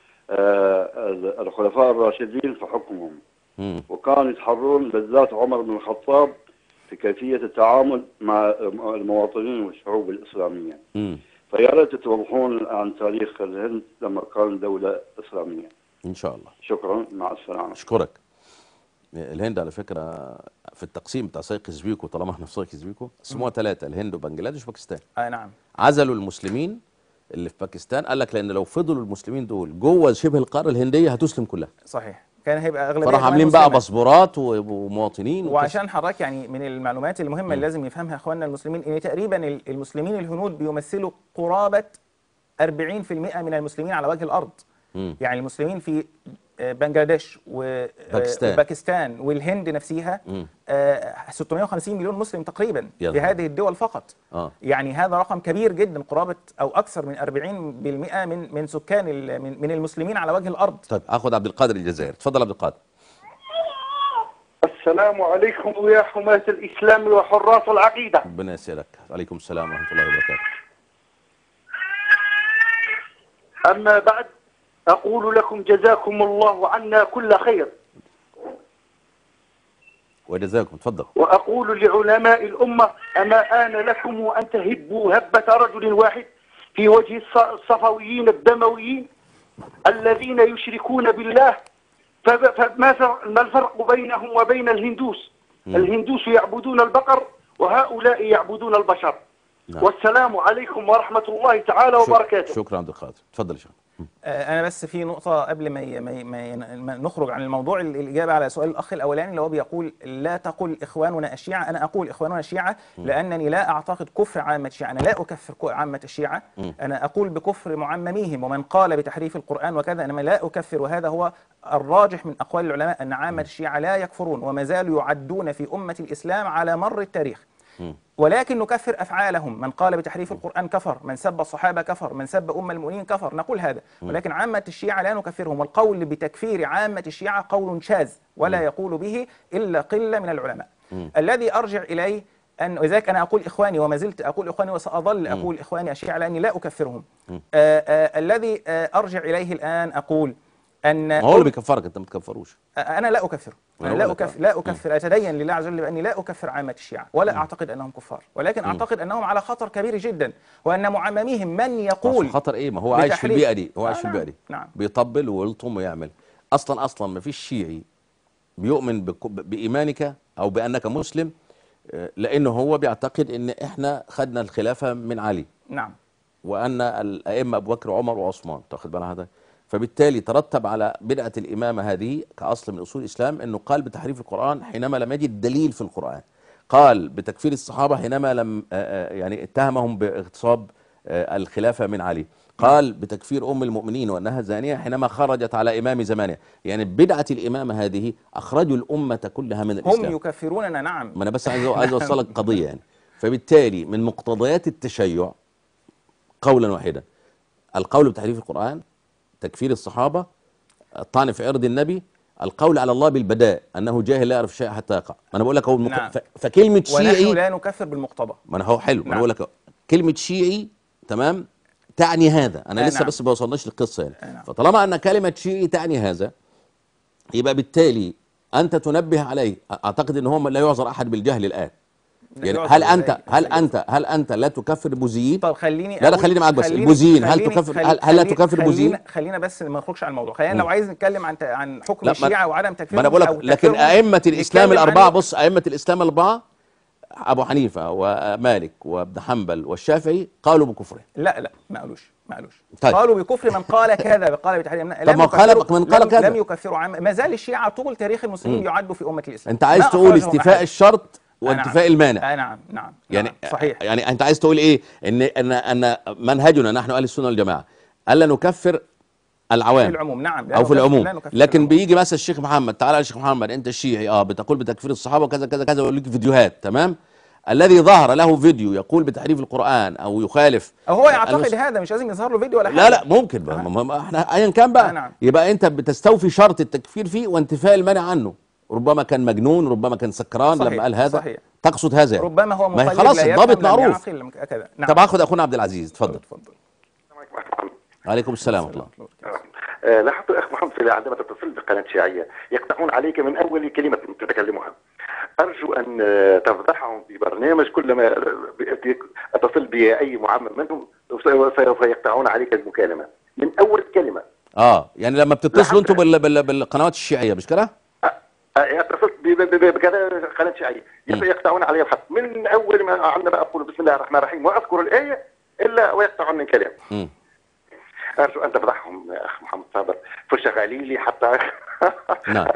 آه، الخلفاء الراشدين في حكمهم مم. وكانوا يتحرون بالذات عمر بن الخطاب في كيفيه التعامل مع المواطنين والشعوب الاسلاميه مم. فيا ريت توضحون عن تاريخ الهند لما كانت دوله اسلاميه ان شاء الله شكرا مع السلامه اشكرك الهند على فكره في التقسيم بتاع سايقس بيكو طالما احنا في سايقس بيكو قسموها ثلاثه الهند وبنجلاديش وباكستان اي نعم عزلوا المسلمين اللي في باكستان قال لك لان لو فضلوا المسلمين دول جوه شبه القاره الهنديه هتسلم كلها صحيح كان هيبقى اغلبيه فراح كمان عاملين بقى مسلمة. باسبورات و- ومواطنين وكده. وعشان حضرتك يعني من المعلومات المهمه اللي لازم يفهمها اخواننا المسلمين ان تقريبا ال- المسلمين الهنود بيمثلوا قرابه 40% من المسلمين على وجه الارض مم. يعني المسلمين في آه، بنجلاديش و- آه، باكستان. وباكستان والهند نفسها مم. آه، 650 مليون مسلم تقريبا يا في نهار. هذه الدول فقط اه يعني هذا رقم كبير جدا قرابه او اكثر من 40% من من سكان ال- من من المسلمين على وجه الارض طيب هاخد عبد القادر الجزائر اتفضل عبد القادر السلام عليكم يا حماة الإسلام وحراس العقيدة ربنا يسعدك عليكم السلام ورحمه الله وبركاته أما بعد أقول لكم جزاكم الله عنا كل خير وجزاكم اتفضل وأقول لعلماء الأمة أما آن لكم أن تهبوا هبة رجل واحد في وجه الص- الصفويين الدمويين الذين يشركون بالله فب- فما فر- ما الفرق بينهم وبين الهندوس الهندوس يعبدون البقر وهؤلاء يعبدون البشر نعم. والسلام عليكم ورحمة الله تعالى شك- وبركاته شكرا عبد القادر اتفضل يا شيخ آه، انا بس في نقطه قبل ما ي- ما ي- ما ي- ما نخرج عن الموضوع ال- الاجابه على سؤال الاخ الاولاني اللي هو بيقول لا تقل اخواننا الشيعه انا اقول اخواننا الشيعه لانني لا اعتقد كفر عامه الشيعه انا لا اكفر كو- عامه الشيعه انا اقول بكفر معمميهم ومن قال بتحريف القران وكذا انما لا اكفر وهذا هو الراجح من اقوال العلماء ان عامه الشيعه لا يكفرون وما زالوا يعدون في امه الاسلام على مر التاريخ ولكن نكفر افعالهم من قال بتحريف القران كفر من سب الصحابه كفر من سب ام المؤمنين كفر نقول هذا ولكن عامه الشيعه لا نكفرهم والقول بتكفير عامه الشيعه قول شاذ ولا يقول به الا قله من العلماء الذي ارجع اليه ان وذلك انا اقول اخواني وما زلت اقول اخواني وساظل اقول اخواني الشيعه لاني لا اكفرهم آه آه الذي آه ارجع اليه الان اقول ان ما هو اللي بيكفرك انت ما تكفروش انا لا اكفر انا أنا لا بقول لك اكفر لا اكفر اتدين لله عز وجل باني لا اكفر عامه الشيعه ولا اعتقد انهم كفار ولكن اعتقد انهم على خطر كبير جدا وان معمميهم من يقول عشان خاطر ايه ما هو عايش في بتحريف. البيئه دي هو آه، عايش في نعم، البيئه دي نعم. بيطبل ويلطم ويعمل اصلا اصلا ما فيش شيعي بيؤمن بك- بايمانك او بانك مسلم آه، لانه هو بيعتقد ان احنا خدنا الخلافه من علي نعم وان الائمه ابو بكر وعمر وعثمان تاخد بالك هذا فبالتالي ترتب على بدعه الامامه هذه كاصل من اصول الاسلام انه قال بتحريف القران حينما لم يجد دليل في القران قال بتكفير الصحابه حينما لم آه، آه، يعني اتهمهم باغتصاب آه، الخلافه من علي قال بتكفير ام المؤمنين وانها زانيه حينما خرجت على امام زمانها يعني بدعه الامامه هذه اخرجوا الامه كلها من هم الاسلام يكفروننا نعم ما انا بس عايز عايز اوصلك قضيه يعني فبالتالي من مقتضيات التشيع قولا واحدا القول بتحريف القران تكفير الصحابه الطعن في عرض النبي القول على الله بالبداء انه جاهل لا يعرف شيء حتى يقع ما انا بقول لك هو المق... نعم. ف... فكلمه ونحن شيعي لا نكفر بالمقتضى ما انا هو حلو ما انا نعم. بقول لك كلمه شيعي تمام تعني هذا انا آه لسه نعم. بس ما وصلناش للقصه يعني آه نعم. فطالما ان كلمه شيعي تعني هذا يبقى بالتالي انت تنبه عليه اعتقد ان هو لا يعذر احد بالجهل الان يعني يعذر هل إزاي؟ انت هل إزاي؟ انت هل انت لا تكفر البوذيين طب خليني لا لا أقول- خليني معاك بس خليني- البوذيين هل خليني- تكفر خلي- هل, هل لا خلي- تكفر البوذيين خلينا خلينا بس ما نخرجش عن الموضوع خلينا لو عايز نتكلم عن ت- عن حكم لا الشيعه وعدم ما تكفيرهم انا بقول أو لك لكن تكفيرهم، ائمه الاسلام نتكلم الاربعه عن- بص ائمه الاسلام الاربعه ابو حنيفه ومالك وابن حنبل والشافعي قالوا بكفره لا لا ما قالوش ما قالوش طيب. قالوا بكفر من قال كذا قال بتحريم طب ما قال- من قال لم, كذا. لم يكفروا عام ما زال الشيعه طول تاريخ المسلمين يعدوا في امه الاسلام انت عايز ما تقول أخرجهم استيفاء أحد. الشرط آه وانتفاء نعم. المانع آه نعم نعم يعني نعم. صحيح يعني انت عايز تقول ايه ان ان ان منهجنا نحن اهل السنه والجماعه الا نكفر العوام في العموم نعم لا او في نكفر- العموم لا نكفر لكن العموم. بيجي مثلا الشيخ محمد تعالى يا شيخ محمد انت الشيعي اه بتقول بتكفير الصحابه وكذا كذا كذا ويقول لك فيديوهات تمام الذي ظهر له فيديو يقول بتحريف القران او يخالف او هو يعتقد المس- هذا مش لازم يظهر له فيديو ولا حاجه لا لا ممكن بقى ما- ما احنا ايا كان آه بقى نعم. يبقى انت بتستوفي شرط التكفير فيه وانتفاء المانع عنه ربما كان مجنون ربما كان سكران صحيح، لما قال هذا صحيح. تقصد هذا يعني. ربما هو ما هي مقلد خلاص لا الضابط يفهم، لم معروف يعقل، لم كذا نعم طب هاخد اخونا عبد العزيز اتفضل اتفضل عليكم السلام ورحمه الله آه، لاحظت اخ محمد في عندما تتصل بقناه شيعيه يقطعون عليك من اول كلمه تتكلمها ارجو ان آه، تفضحهم في برنامج كلما ب- اتصل باي معمم منهم سوف يقطعون عليك المكالمه من اول كلمه اه يعني لما بتتصلوا انتوا لحظة. بال... بال... بالقنوات الشيعيه مش كده آه، آه، اتصلت ب- ب- ب- بكذا قناه شيعيه يقطعون علي الخط من اول ما عندما اقول بسم الله الرحمن الرحيم واذكر الايه الا ويقطعون الكلام مم. ارجو ان تفضحهم يا اخ محمد صابر فرشه غليلي حتى نعم.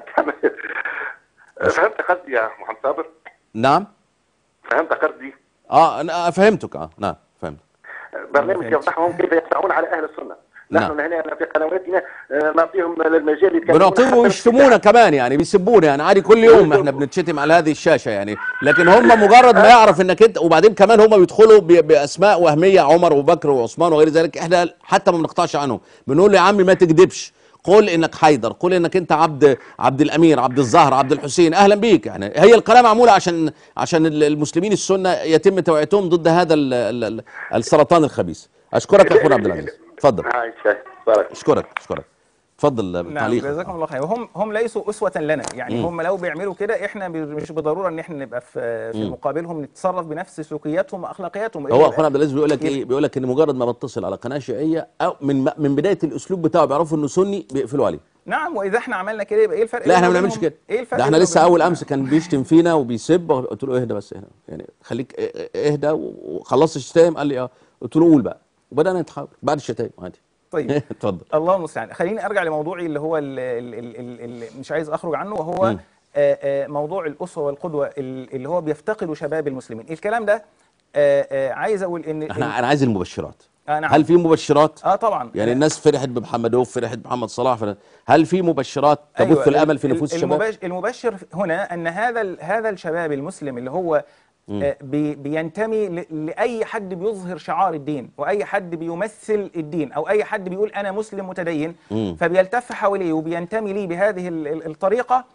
فهمت قصدي يا اخ محمد صابر نعم فهمت قصدي اه انا فهمتك اه نعم فهمت برنامج يفضحهم كيف يقطعون على اهل السنه نعم. نحن هنا في قنواتنا آه، نعطيهم المجال يتكلمون بنعطيهم حتى ويشتمونا كمان يعني بيسبونا يعني عادي كل يوم احنا بنتشتم على هذه الشاشه يعني لكن هم مجرد ما يعرف انك انت وبعدين كمان هم بيدخلوا ب- باسماء وهميه عمر وبكر وعثمان وغير ذلك احنا حتى ما بنقطعش عنهم بنقول له يا عمي ما تكذبش قل انك حيدر قل انك انت عبد عبد الامير عبد الزهر عبد الحسين اهلا بيك يعني هي القناه معموله عشان عشان ال- المسلمين السنه يتم توعيتهم ضد هذا ال ال ال السرطان الخبيث اشكرك يا اخونا عبد العزيز اتفضل عايشة بارك اشكرك اشكرك اتفضل نعم تعليق جزاكم الله خير وهم هم ليسوا اسوه لنا يعني هم لو بيعملوا كده احنا ب- مش بالضروره ان احنا نبقى في في مقابلهم نتصرف بنفس سلوكياتهم واخلاقياتهم هو إيه- اخونا عبد العزيز بيقول لك يبقى- ايه بيقول لك ان مجرد ما بتصل على قناه شيعيه او من من بدايه الاسلوب بتاعه بيعرفوا انه سني بيقفلوا عليه نعم واذا احنا عملنا كده يبقى ايه الفرق لا احنا ما بينهم بنعملش وبينهم؟ كده ايه الفرق ده احنا بينهم لسه وبينهم؟ اول امس كان بيشتم فينا وبيسب قلت له اهدى بس هنا يعني خليك اه- اه- اهدى وخلصت الشتايم قال لي اه قلت له قول بقى وبدانا نتحاور بعد الشتايم عادي طيب اتفضل الله المستعان خليني ارجع لموضوعي اللي هو اللي مش عايز اخرج عنه وهو آه، آه، موضوع الاسوه والقدوه ال- اللي هو بيفتقده شباب المسلمين الكلام ده آه، آه، عايز اقول ان احنا انا عايز المبشرات آه، نعم. هل في مبشرات اه طبعا يعني الناس فرحت بمحمد اوف فرحت بمحمد صلاح فرحت. هل في مبشرات تبث أيوة، الامل في ال- نفوس ال- الشباب المباش- المبشر هنا ان هذا ال- هذا الشباب المسلم اللي هو آه، بي بينتمي ل- لاي حد بيظهر شعار الدين واي حد بيمثل الدين او اي حد بيقول انا مسلم متدين فبيلتف حواليه وبينتمي ليه بهذه ال- ال- الطريقه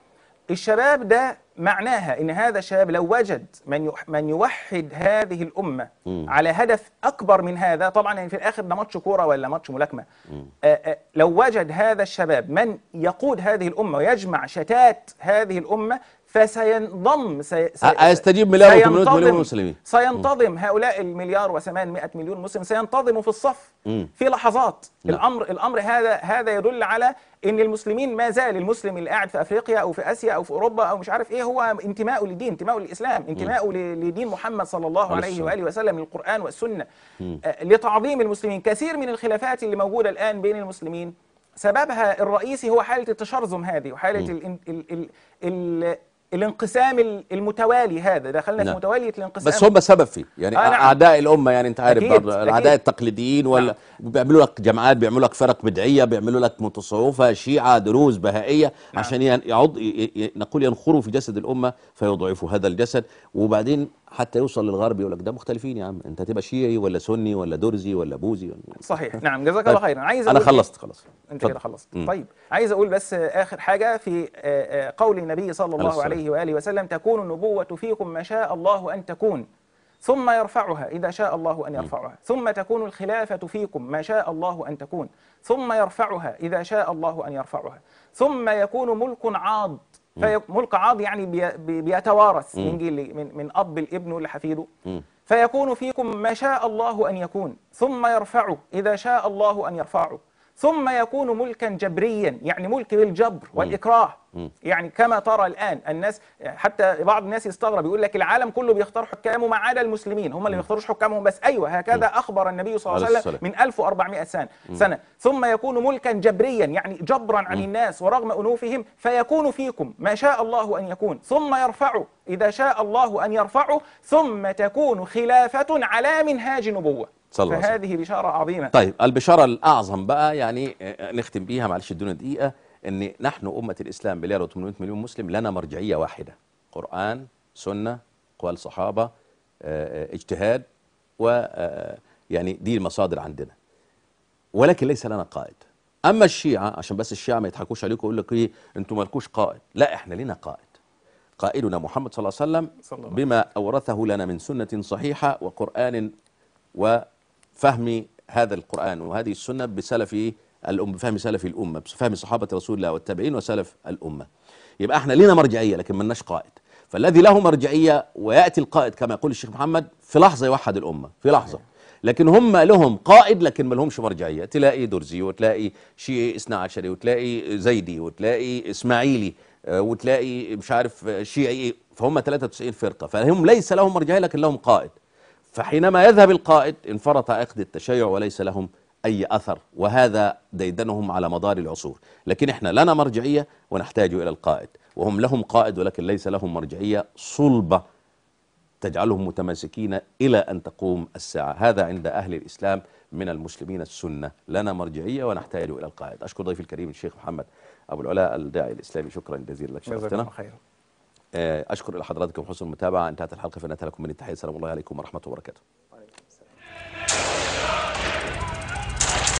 الشباب ده معناها ان هذا الشباب لو وجد من يح- من يوحد هذه الامه على هدف اكبر من هذا طبعا يعني في الاخر ده ماتش كوره ولا ماتش ملاكمه آه، آه، لو وجد هذا الشباب من يقود هذه الامه ويجمع شتات هذه الامه فسينضم سي سي هيستجيب مليار و800 مليون سينتظم- مسلمين. سينتظم هؤلاء المليار و800 مليون مسلم سينتظموا في الصف مم. في لحظات نعم. الامر الامر هذا هذا يدل على ان المسلمين ما زال المسلم اللي قاعد في افريقيا او في اسيا او في اوروبا او مش عارف ايه هو انتمائه للدين انتمائه للاسلام انتمائه ل- لدين محمد صلى الله عليه عليه السلام. واله وسلم للقران والسنه آه، لتعظيم المسلمين كثير من الخلافات اللي موجوده الان بين المسلمين سببها الرئيسي هو حاله التشرذم هذه وحاله ال ال ال ال الانقسام ال- المتوالي هذا دخلنا في نعم. متواليه الانقسام بس هم سبب فيه يعني آه، نعم. اعداء الامه يعني انت عارف أكيد، برضه أكيد. الاعداء التقليديين ولا نعم. بيعملوا لك جماعات بيعملوا لك فرق بدعيه بيعملوا لك متصوفه شيعه دروز بهائيه نعم. عشان ين- يعض ي- ي- نقول ينخروا في جسد الامه فيضعفوا هذا الجسد وبعدين حتى يوصل للغرب يقول لك ده مختلفين يا عم انت هتبقى شيعي ولا سني ولا درزي ولا بوذي ولا صحيح نعم جزاك طيب. الله خيرا عايز انا أقول إيه؟ خلصت خلاص انت اتفضل. كده خلصت مم. طيب عايز اقول بس آه، اخر حاجه في آه، آه، قول النبي صلى الله السلام. عليه واله وسلم تكون النبوه فيكم ما شاء الله ان تكون ثم يرفعها اذا شاء الله ان يرفعها ثم تكون الخلافه فيكم ما شاء الله ان تكون ثم يرفعها اذا شاء الله ان يرفعها ثم يكون ملك عاض في ملك عاض يعني بي- بي- بيتوارث من جيل من من اب الابن لحفيده مم. فيكون فيكم ما شاء الله أن يكون ثم يرفعه إذا شاء الله أن يرفعه ثم يكون ملكا جبريا يعني ملك بالجبر والإكراه يعني كما ترى الآن الناس حتى بعض الناس يستغرب يقول لك العالم كله بيختار حكامه ما عدا المسلمين هم اللي ما بيختاروش حكامهم بس أيوة هكذا أخبر النبي صلى الله عليه عليه وسلم السلام. من 1400 سنة سنة ثم يكون ملكا جبريا يعني جبرا عن الناس ورغم أنوفهم فيكون فيكم ما شاء الله أن يكون ثم يرفعه إذا شاء الله أن يرفعه ثم تكون خلافة على منهاج نبوة صلى الله عليه وسلم. فهذه بشارة عظيمة طيب البشاره الاعظم بقى يعني آه، نختم بيها معلش ادونا دقيقه ان نحن امه الاسلام مليار و800 مليون مسلم لنا مرجعيه واحده قران سنه اقوال صحابه آه، آه، اجتهاد و آه، يعني دي المصادر عندنا ولكن ليس لنا قائد اما الشيعه عشان بس الشيعه ما يضحكوش عليكم ويقول لك ايه انتم مالكوش قائد لا احنا لنا قائد قائدنا محمد صلى الله عليه وسلم صلى الله بما اورثه لنا من سنه صحيحه وقران وفهم هذا القرآن وهذه السنة بسلف الأم بفهم سلف الأمة بفهم صحابة رسول الله والتابعين وسلف الأمة يبقى احنا لنا مرجعية لكن ملناش قائد فالذي له مرجعية ويأتي القائد كما يقول الشيخ محمد في لحظة يوحد الأمة في لحظة لكن هم لهم قائد لكن ما لهمش مرجعية تلاقي درزي وتلاقي شيعي اثنا عشري وتلاقي زيدي وتلاقي إسماعيلي آه، وتلاقي مش عارف آه، شيعي فهم 93 فرقة فهم ليس لهم مرجعية لكن لهم قائد فحينما يذهب القائد انفرط عقد التشيع وليس لهم أي أثر وهذا ديدنهم على مدار العصور لكن احنا لنا مرجعية ونحتاج إلى القائد وهم لهم قائد ولكن ليس لهم مرجعية صلبة تجعلهم متماسكين إلى أن تقوم الساعة هذا عند أهل الإسلام من المسلمين السنة لنا مرجعية ونحتاج إلى القائد أشكر ضيفي الكريم الشيخ محمد أبو العلاء الداعي الإسلامي شكرا جزيلا لك جزاك شرفتنا الله خيرا آه، أشكر إلى حضراتكم حسن المتابعة انتهت الحلقة فنأتي لكم من التحية السلام الله عليكم ورحمة الله وبركاته